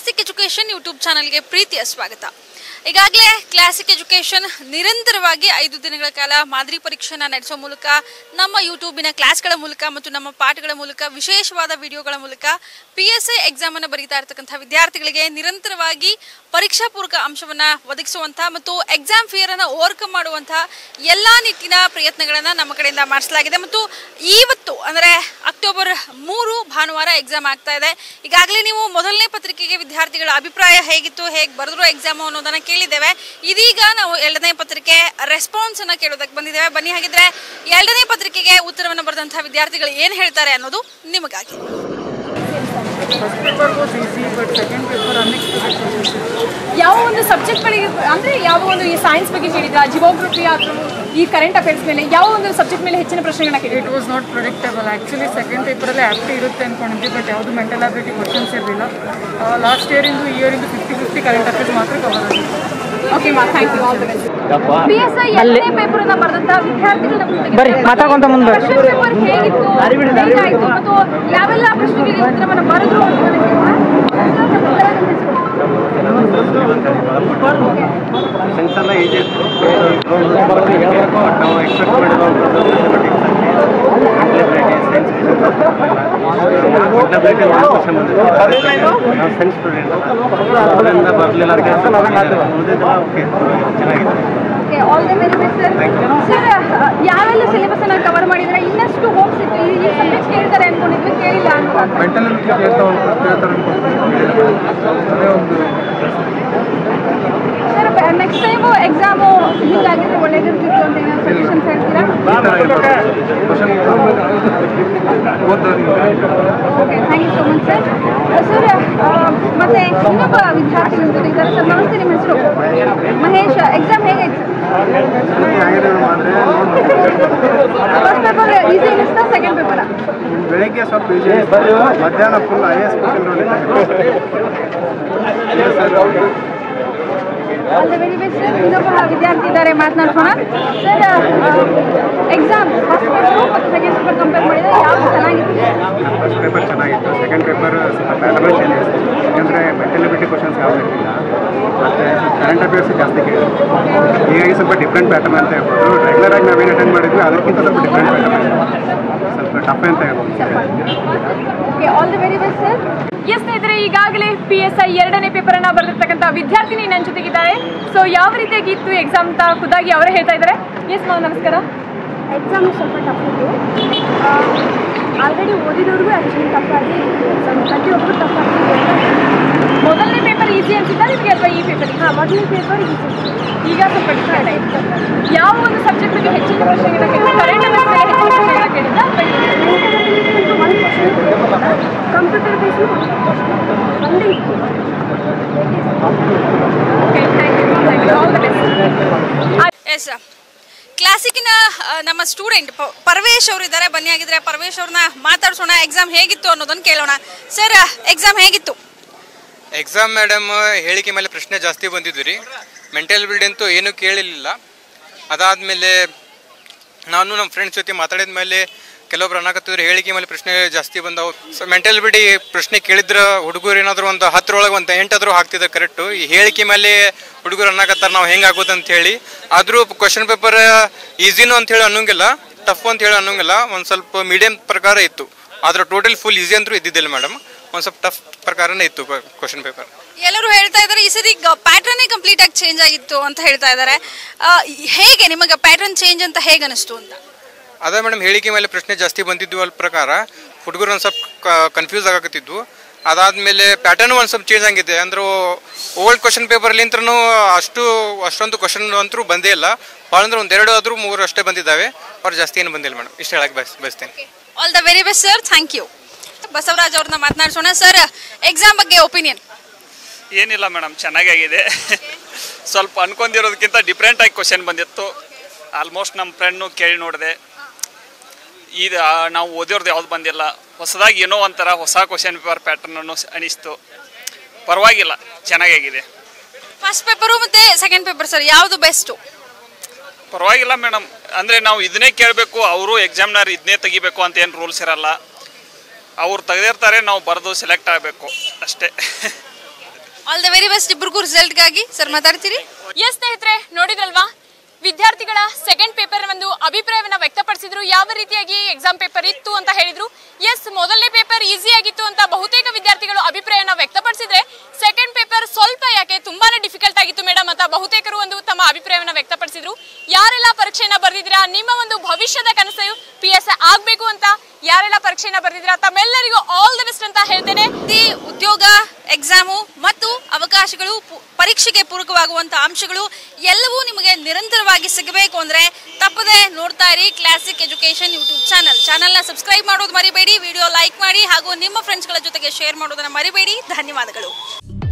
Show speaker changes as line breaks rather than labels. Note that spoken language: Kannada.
ಕ್ಲಾಸಿಕ್ ಎಜುಕೇಶನ್ ಯೂಟ್ಯೂಬ್ ಚಾನಲ್ಗೆ ಪ್ರೀತಿಯ ಸ್ವಾಗತ ಈಗಾಗಲೇ ಕ್ಲಾಸಿಕ್ ಎಜುಕೇಶನ್ ನಿರಂತರವಾಗಿ ಐದು ದಿನಗಳ ಕಾಲ ಮಾದರಿ ಪರೀಕ್ಷೆನ ನಡೆಸೋ ಮೂಲಕ ನಮ್ಮ ಯೂಟ್ಯೂಬಿನ ಕ್ಲಾಸ್ಗಳ ಮೂಲಕ ಮತ್ತು ನಮ್ಮ ಪಾಠಗಳ ಮೂಲಕ ವಿಶೇಷವಾದ ವಿಡಿಯೋಗಳ ಮೂಲಕ ಪಿ ಎಸ್ ಐ ಎಕ್ಸಾಮ್ ಅನ್ನು ಬರೀತಾ ಇರತಕ್ಕಂಥ ವಿದ್ಯಾರ್ಥಿಗಳಿಗೆ ನಿರಂತರವಾಗಿ ಪರೀಕ್ಷಾ ಪೂರ್ವಕ ಅಂಶವನ್ನ ಒದಗಿಸುವಂತಹ ಮತ್ತು ಎಕ್ಸಾಮ್ ಫಿಯರ್ ಅನ್ನ ಓವರ್ಕಮ್ ಮಾಡುವಂತಹ ಎಲ್ಲಾ ನಿಟ್ಟಿನ ಪ್ರಯತ್ನಗಳನ್ನ ನಮ್ಮ ಕಡೆಯಿಂದ ಮಾಡಿಸಲಾಗಿದೆ ಮತ್ತು ಇವತ್ತು ಅಂದ್ರೆ ಅಕ್ಟೋಬರ್ ಮೂರು ಭಾನುವಾರ ಎಕ್ಸಾಮ್ ಆಗ್ತಾ ಇದೆ ಈಗಾಗಲೇ ನೀವು ಮೊದಲನೇ ಪತ್ರಿಕೆಗೆ ವಿದ್ಯಾರ್ಥಿಗಳ ಅಭಿಪ್ರಾಯ ಹೇಗಿತ್ತು ಹೇಗೆ ಬರೆದ್ರು ಎಕ್ಸಾಮ್ ಅನ್ನೋದನ್ನ ಕೇಳಿದ್ದೇವೆ ಇದೀಗ ನಾವು ಎರಡನೇ ಪತ್ರಿಕೆ ರೆಸ್ಪಾನ್ಸ್ ಅನ್ನ ಕೇಳೋದಕ್ಕೆ ಬಂದಿದ್ದೇವೆ ಬನ್ನಿ ಹಾಗಿದ್ರೆ ಎರಡನೇ ಪತ್ರಿಕೆಗೆ ಉತ್ತರವನ್ನು ಬರೆದಂತಹ ವಿದ್ಯಾರ್ಥಿಗಳು ಏನ್ ಹೇಳ್ತಾರೆ ಅನ್ನೋದು ನಿಮಗಾಗಿ
first paper was easy but second paper unexpected
ಯಾವ ಒಂದು ಸಬ್ಜೆಕ್ಟ್ಗಳಿಗೆ ಅಂದರೆ ಯಾವ ಒಂದು ಈ ಸೈನ್ಸ್ ಬಗ್ಗೆ ಕೇಳಿದ್ರ ಜಿಯೋಗ್ರಫಿ ಅಥವಾ ಈ ಕರೆಂಟ್ ಅಫೇರ್ಸ್ ಮೇಲೆ ಯಾವ ಒಂದು ಸಬ್ಜೆಕ್ಟ್ ಮೇಲೆ ಹೆಚ್ಚಿನ ಪ್ರಶ್ನೆಗಳನ್ನ ಕೇಳಿದ್ರು
it was not predictable actually second ಪೇಪರಲ್ಲಿ ಆ್ಯಕ್ಟ್ ಇರುತ್ತೆ ಅಂದ್ಕೊಂಡಿದ್ವಿ ಬಟ್ ಯಾವುದು ಮೆಂಟಲ್ ಅಬಿಲಿಟಿ ಕ್ವಶನ್ಸ್ ಇರಲಿಲ್ಲ ಲಾಸ್ಟ್ ಇಯರಿಂದು ಈ ಇಯರಿಂದು ಫಿಫ್ಟಿ ಫಿಫ್ಟಿ ಕರೆಂಟ್ ಅಫೇರ್ಸ್ ಮಾತ್ರ ಕವರ್ ಆಗಿತ್ತು
ಓಕೆ ಮಾ thank you all the best P S I ಎರಡನೇ ಪೇಪರ್ ಅನ್ನ ಬರೆದಂತಹ ವಿದ್ಯಾರ್ಥಿಗಳ
ಬರ್ರಿ, ಮಾತಾಡ್ಕೊಂತ ಮುಂದೆ ಬರ್ರಿ.
ಕ್ವಶನ್ ಪೇಪರ್ ಹೇಗಿತ್ತು ಹೇಗಾಯ್ತು ಮತ್ತು ಯಾವೆಲ್ಲ ಪ್ರಶ್ನೆಗಳಿಗೆ ಉತ್ತರವನ್ನು ಬರೆದ್ರು
ಸೆನ್ಸ್ ಎಲ್ಲ ಈಜಿ ಇತ್ತು ನಾವು ಎಕ್ಸ್ಪೆಕ್ಟ್ ಮಾಡಿರೋ ಸೈನ್ಸ್ ಕ್ವಶನ್ ಬಂದಿದೆ ನಾವು ಸೈನ್ಸ್ ಸ್ಟೂಡೆಂಟ್ ಅದರಿಂದ ಬರಲಿಲ್ಲ ಉಳಿದಿದ್ದೆಲ್ಲ ಓಕೆ ಚೆನ್ನಾಗಿದೆ
okay all the very best sir sir ಯಾವೆಲ್ಲ ಸಿಲೆಬಸ್ ಅನ್ನ ಕವರ್ ಮಾಡಿದ್ರೆ ಇನ್ನಷ್ಟು ಹೋಪ್ಸ್ ಇತ್ತು ಈ ಸಬ್ಜೆಕ್ಟ್ ಕೇಳ್ತಾರೆ ಅನ್ಕೊಂಡಿದ್ವಿ ಕೇಳಿಲ್ಲ ಅಂತ
ಮೆಂಟಲ್ ಅಬಿಲಿಟಿ ಕೇಳ್ತಾ ಹೋಗ್ತಾರೆ ಕೇಳ್ತಾರೆ ಅನ್ಕೊಂಡ್ವಿ ಅದೇ ಒಂದು
ಸರ್ ನೆಕ್ಸ್ಟ್ ಟೈಮು ಎಕ್ಸಾಮು ಹೀಗಾಗಿದ್ರೆ ಒಳ್ಳೇದಿರ್ತಿತ್ತು ಅಂತ ಏನಾದ್ರು ಸಜೆಷನ್ಸ್ ಹೇಳ್ತೀರಾ
ಕ್ವಶನ್ ಓದೋರಿಗೆ
okay thank you so much sir sir ಮತ್ತೆ ಇನ್ನೊಬ್ಬ ವಿದ್ಯಾರ್ಥಿ ನಿಮ್ಮ ಜೊತೆ ಇದ್ದಾರೆ ಸರ್ ನಮಸ್ತೆ ನಿಮ್ಮ ಹೆಸರು ಮಹೇಶ್ ಎಕ್ಸಾಮ್ ಹೇಗಾಯ್ತು
ಆಗಿದೆ ಆದರೆ
ಫಸ್ಟ್ ಪೇಪರ್ ಈಸಿ ಅನ್ನಿಸ್ತಾ ಸೆಕೆಂಡ್ ಪೇಪರ
ಬೆಳಗ್ಗೆ ಸ್ವಲ್ಪ ಈಜಿ ಮಧ್ಯಾಹ್ನ full I S question
all the very best sir ಇನ್ನೊಬ್ಬ ವಿದ್ಯಾರ್ಥಿ ಇದ್ದಾರೆ ಮಾತನಾಡ್ಸೋಣ ಸರ್ ಎಕ್ಸಾಮ್ ಫಸ್ಟ್ ಪೇಪರು ಮತ್ತು ಸೆಕೆಂಡ್ ಪೇಪರ್ ಕಂಪೇರ್ ಮಾಡಿದ್ರೆ ಯಾವುದು ಚೆನ್ನಾಗಿತ್ತು
ಫಸ್ಟ್ ಪೇಪರ್ ಚೆನ್ನಾಗಿತ್ತು ಸೆಕೆಂಡ್ ಪೇಪರ್ ಸ್ವಲ್ಪ ಪ್ಯಾಟರ್ನ್ ಚೇಂಜ್ ಇತ್ತು ಯಾಕಂದರೆ ಮೆಂಟಲ್ ಎಬಿಲಿಟಿ ಕ್ವಶನ್ಸ್ ಯಾವ್ದು ಇರಲಿಲ್ಲ ಮತ್ತು ಕರೆಂಟ್ ಅಫೇರ್ಸ್ ಜಾಸ್ತಿ ಕೇಳಿದ್ರು ಹೀಗಾಗಿ ಸ್ವಲ್ಪ ಡಿಫ್ರೆಂಟ್ ಪ್ಯಾಟರ್ನ್ ಅಂತ ಹೇಳ್ಬೋದು ರೆಗ್ಯುಲರ್ ಆಗಿ ನಾವೇನು ಅಟೆಂಡ್ ಮಾಡಿದ್ವಿ ಅದಕ್ಕಿಂತ ಸ್ವಲ್ಪ ಡಿಫ್ರೆಂಟ್ ಪ್ಯಾಟರ್ನ್ ಸ್ವಲ್ಪ ಟಫ್ ಅಂತ ಹೇಳ್ಬೋದು
okay all the very best sir yes ಸ್ನೇಹಿತರೆ ಈಗಾಗಲೇ ಪಿ ಎಸ್ ಐ ಎರಡನೇ ಪೇಪರ್ ಅನ್ನ ಬರೆದಿರ್ತಕ್ಕಂಥ ವಿದ್ಯಾರ್ಥಿನಿ ನನ್ನ ಜೊತೆಗಿದ್ದಾರೆ ಸೊ ಯಾವ ರೀತಿಯಾಗಿ ಇತ್ತು ಎಕ್ಸಾಮ್ ಅಂತ ಖುದ್ದಾಗಿ ಅವರೇ ಹೇಳ್ತಾ ಇದ್ದಾರೆ ಎಸ್ ಮಾವ್ ನಮಸ್ಕಾರ
ಎಕ್ಸಾಮ್ ಸ್ವಲ್ಪ ಟಫ್ ಇತ್ತು ಆಲ್ರೆಡಿ ಓದಿದವ್ರಿಗೂ ಆ್ಯಕ್ಚುಲಿ ಟಫ್ ಆಗಿ ಎಕ್ಸಾಮ್ ಪ್ರತಿಯೊಬ್ಬರು ಟಫ್ ಆಗಿ
ಮೊದಲನೇ ಪೇಪರ್ ಈಸಿ ಅನ್ಸುತ್ತಾ ನಿಮಗೆ ಅಥವಾ ಈ ಪೇಪರ್
ಹಾಂ ಮೊದಲನೇ ಪೇಪರ್ ಈಸಿ
ಈಗ ಸ್ವಲ್ಪ ಡಿಫ್ರೆಂಟ್ ಆಯಿತು ಯಾವ ಒಂದು ಸಬ್ಜೆಕ್ಟ್ ಬಗ್ಗೆ ಹೆಚ್ಚಿನ ಪ್ರಶ್ನೆಗಳನ್ನ ಕೇಳಿದ್ರೆ ಕರೆಂಟ್ ಅಫೇರ್ಸ್ ಮೇಲೆ ಹೆಚ್ಚಿನ ಪ್ರಶ್ನೆಗಳನ್ನ ಕೇಳಿದ್ದ
ಒಂದು ಕ್ವಶನ್ ಕಂಪ್ಯೂಟರ್ ಬೇಸ್ ಒಂದೇ ಇತ್ತು
ಎಸ್ ಕ್ಲಾಸಿಕ್ನ ಆ, ನಮ್ಮ ಸ್ಟೂಡೆಂಟ್ ಪರವೇಶ್ ಅವರು ಇದ್ದಾರೆ ಬನ್ನಿ ಆಗಿದ್ರೆ ಪರವೇಶ್ ಅವ್ರನ್ನ ಮಾತಾಡ್ಸೋಣ ಎಕ್ಸಾಮ್ ಹೇಗಿತ್ತು ಅನ್ನೋದನ್ನ ಕೇಳೋಣ ಸರ್ ಎಕ್ಸಾಮ್ ಹೇಗಿತ್ತು
ಎಕ್ಸಾಮ್ ಮೇಡಮ್ ಹೇಳಿಕೆ ಮೇಲೆ ಪ್ರಶ್ನೆ ಜಾಸ್ತಿ ಬಂದಿದ್ದು ರೀ ಮೆಂಟಲ್ ಬಿಲ್ಡ್ ಅಂತೂ ಏನೂ ಕೇಳಿರಲಿಲ್ಲ ಅದಾದಮೇಲೆ ನಾನು ನಮ್ಮ ಫ್ರೆಂಡ್ಸ್ ಜೊತೆ ಮಾತಾಡಿದ ಮೇಲೆ ಕೆಲವೊಬ್ರು ಅನ್ನಕತ್ತಿದ್ರು ಹೇಳಿಕೆ ಮೇಲೆ ಪ್ರಶ್ನೆ ಜಾಸ್ತಿ ಬಂದವು ಸೊ ಮೆಂಟಲ್ ಬಿಡಿ ಪ್ರಶ್ನೆ ಕೇಳಿದ್ರ ಹುಡುಗರು ಏನಾದರೂ ಒಂದು ಹತ್ತರೊಳಗೆ ಒಂದು ಎಂಟಾದರೂ ಹಾಕ್ತಿದ್ರು ಕರೆಕ್ಟು ಈ ಹೇಳಿಕೆ ಮೇಲೆ ಹುಡುಗರು ಅನ್ನಕತ್ತಾರ ನಾವು ಹೆಂಗೆ ಆಗೋದು ಅಂತ ಹೇಳಿ ಆದರೂ ಕ್ವಶನ್ ಪೇಪರ್ ಈಸಿನೂ ಅಂತ ಹೇಳಿ ಅನ್ನೋಂಗಿಲ್ಲ ಟಫ್ ಅಂತ ಹೇಳಿ ಅನ್ನೋಂಗಿಲ್ಲ ಒಂದು ಸ್ವಲ್ಪ ಮೀಡಿಯಂ ಪ್ರಕಾರ ಇತ್ತು ಆದ್ರೆ ಟೋಟಲ್ ಫುಲ್ ಈಸಿ ಅಂತೂ ಇದ್ದಿದ್ದಿಲ್ಲ ಮೇಡಮ್ ಒಂದು ಸ್ವಲ್ಪ ಟಫ್ ಪ್ರಕಾರನೇ ಇತ್ತು ಕ್ವಶನ್ ಪೇಪರ್
ಎಲ್ಲರೂ ಹೇಳ್ತಾ ಇದ್ದಾರೆ ಈ ಸರಿ ಪ್ಯಾಟರ್ನೇ ಕಂಪ್ಲೀಟ್ ಆಗಿ ಚೇಂಜ್ ಆಗಿತ್ತು ಅಂತ ಹೇಳ್ತಾ ಇದ್ದಾರೆ ಆ, ಹೇಗೆ ನಿಮಗೆ ಪ್ಯಾಟರ್ನ್ ಚೇಂಜ್ ಅಂತ ಹೇಗೆ ಅನಿಸ್ತು ಅಂತ
ಅದೇ ಮೇಡಮ್ ಹೇಳಿಕೆ ಮೇಲೆ ಪ್ರಶ್ನೆ ಜಾಸ್ತಿ ಬಂದಿದ್ವು ಅಲ್ ಪ್ರಕಾರ ಹುಡುಗರು ಒಂದು ಸ್ವಲ್ಪ ಕನ್ಫ್ಯೂಸ್ ಆಗಕತ್ತಿದ್ವು ಅದಾದಮೇಲೆ ಪ್ಯಾಟರ್ನ್ ಒಂದು ಸ್ವಲ್ಪ ಚೇಂಜ್ ಆಗಿದೆ ಅಂದ್ರೆ ಓಲ್ಡ್ ಕ್ವಶನ್ ಪೇಪರ್ಲಿಂತ್ರನೂ ಅಷ್ಟು ಅಷ್ಟೊಂದು ಕ್ವಶನ್ ಅಂತೂ ಬಂದೇ ಇಲ್ಲ ಭಾಳ ಅಂದ್ರೆ ಒಂದೆರಡು ಆದರೂ ಮೂರು ಅಷ್ಟೇ ಬಂದಿದ್ದಾವೆ ಅವ್ರು ಜಾಸ್ತಿ ಏನು ಬಂದಿಲ್ಲ ಮೇಡಮ್ ಇಷ್ಟು ಹೇಳಕ್ಕೆ ಬಯಸ್ ಬಯಸ್ತೇನೆ
all the very best sir thank you Basavaraj ಅವ್ರನ್ನ ಮಾತನಾಡ್ಸೋಣ ಸರ್ ಎಕ್ಸಾಮ್ ಬಗ್ಗೆ ಒಪಿನಿಯನ್
ಏನಿಲ್ಲ ಮೇಡಮ್ ಚೆನ್ನಾಗಾಗಿದೆ ಸ್ವಲ್ಪ ಅನ್ಕೊಂಡಿರೋದಕ್ಕಿಂತ ಡಿಫ್ರೆಂಟ್ ಆಗಿ ಕ್ವಶನ್ ಬಂದಿತ್ತು ಆಲ್ಮೋಸ್ಟ್ ನಮ್ಮ ಫ್ರೆಂಡ್ನು ಕೇಳಿ ನೋಡಿದೆ ಇದು ನಾವು ಓದಿರೋದು ಯಾವ್ದು ಬಂದಿಲ್ಲ ಹೊಸದಾಗಿ ಏನೋ ಒಂಥರ ಹೊಸ ಕ್ವಶನ್ ಪೇಪರ್ ಪ್ಯಾಟರ್ನನ್ನು ಅನಿಸ್ತು ಪರವಾಗಿಲ್ಲ ಚೆನ್ನಾಗಾಗಿದೆ
ಫಸ್ಟ್ ಪೇಪರು ಮತ್ತೆ ಸೆಕೆಂಡ್ ಪೇಪರ್ ಸರ್ ಯಾವುದು ಬೆಸ್ಟು
ಪರವಾಗಿಲ್ಲ ಮೇಡಮ್ ಅಂದರೆ ನಾವು ಇದನ್ನೇ ಕೇಳಬೇಕು ಅವರು ಎಕ್ಸಾಮ್ನರ್ ಇದನ್ನೇ ತೆಗಿಬೇಕು ಅಂತ ಏನು ರೂಲ್ಸ್ ಇರಲ್ಲ ಅವ್ರು ತೆಗೆದಿರ್ತಾರೆ ನಾವು ಬರೆದು ಸೆಲೆಕ್ಟ್ ಆಗಬೇಕು ಅಷ್ಟೇ
ಆಲ್ ದ ವೆರಿ ಬೆಸ್ಟ್ ಇಬ್ಬರಿಗೂ ರಿಸಲ್ಟ್ಗಾಗಿ ಸರ್ ಮಾತಾಡ್ತೀರಿ
ಎಸ್ ಸ್ನೇಹಿತರೆ ನೋಡಿದ್ರಲ್ವಾ ವಿದ್ಯಾರ್ಥಿಗಳ ಸೆಕೆಂಡ್ ಪೇಪರ್ ಒಂದು ಅಭಿಪ್ರಾಯವನ್ನ ವ್ಯಕ್ತಪಡಿಸಿದ್ರು ಯಾವ ರೀತಿಯಾಗಿ ಎಕ್ಸಾಮ್ ಪೇಪರ್ ಇತ್ತು ಅಂತ ಹೇಳಿದ್ರು ಎಸ್ ಮೊದಲನೇ ಪೇಪರ್ ಈಸಿ ಆಗಿತ್ತು ಅಂತ ಬಹುತೇಕ ವಿದ್ಯಾರ್ಥಿಗಳು ಅಭಿಪ್ರಾಯವನ್ನ ವ್ಯಕ್ತಪಡಿಸಿದ್ರೆ ಸೆಕೆಂಡ್ ಪೇಪರ್ ಸ್ವಲ್ಪ ಯಾಕೆ ತುಂಬಾನೇ ಡಿಫಿಕಲ್ಟ್ ಆಗಿತ್ತು ಮೇಡಮ್ ಅಂತ ಬಹುತೇಕರು ಒಂದು ತಮ್ಮ ಅಭಿಪ್ರಾಯವನ್ನ ವ್ಯಕ್ತಪಡಿಸಿದ್ರು ಯಾರೆಲ್ಲ ಪರೀಕ್ಷೆಯನ್ನ ಬರೆದಿದ್ದೀರಾ ನಿಮ್ಮ ಒಂದು ಭವಿಷ್ಯದ ಕನಸು ಪಿ ಎಸ್ ಆಗ್ಬೇಕು ಅಂತ ಯಾರೆಲ್ಲ ಪರೀಕ್ಷೆಯನ್ನ ಬರೆದಿದ್ದೀರಾ ತಮ್ಮೆಲ್ಲರಿಗೂ ಆಲ್ ದ ಬೆಸ್ಟ್ ಅಂತ ಹೇಳ್ತೇನೆ
ಈ ಉದ್ಯೋಗ ಎಕ್ಸಾಮು ಮತ್ತು ಅವಕಾಶಗಳು ಪು- ಪರೀಕ್ಷೆಗೆ ಪೂರಕವಾಗುವಂತ ಅಂಶಗಳು ಎಲ್ಲವೂ ನಿಮಗೆ ನಿರಂತರವಾಗಿ ಸಿಗಬೇಕು ಅಂದ್ರೆ ತಪ್ಪದೆ ನೋಡ್ತಾ ಇರಿ ಕ್ಲಾಸಿಕ್ ಎಜುಕೇಶನ್ ಯೂಟ್ಯೂಬ್ ಚಾನಲ್ ಚಾನಲ್ನ ಸಬ್ಸ್ಕ್ರೈಬ್ ಮಾಡೋದು ಮರಿಬೇಡಿ ವಿಡಿಯೋ ಲೈಕ್ ಮಾಡಿ ಹಾಗೂ ನಿಮ್ಮ ಫ್ರೆಂಡ್ಸ್ಗಳ ಜೊತೆಗೆ ಶೇರ್ ಮಾಡೋದನ್ನ ಮರಿಬೇಡಿ ಧನ್ಯವಾದಗಳು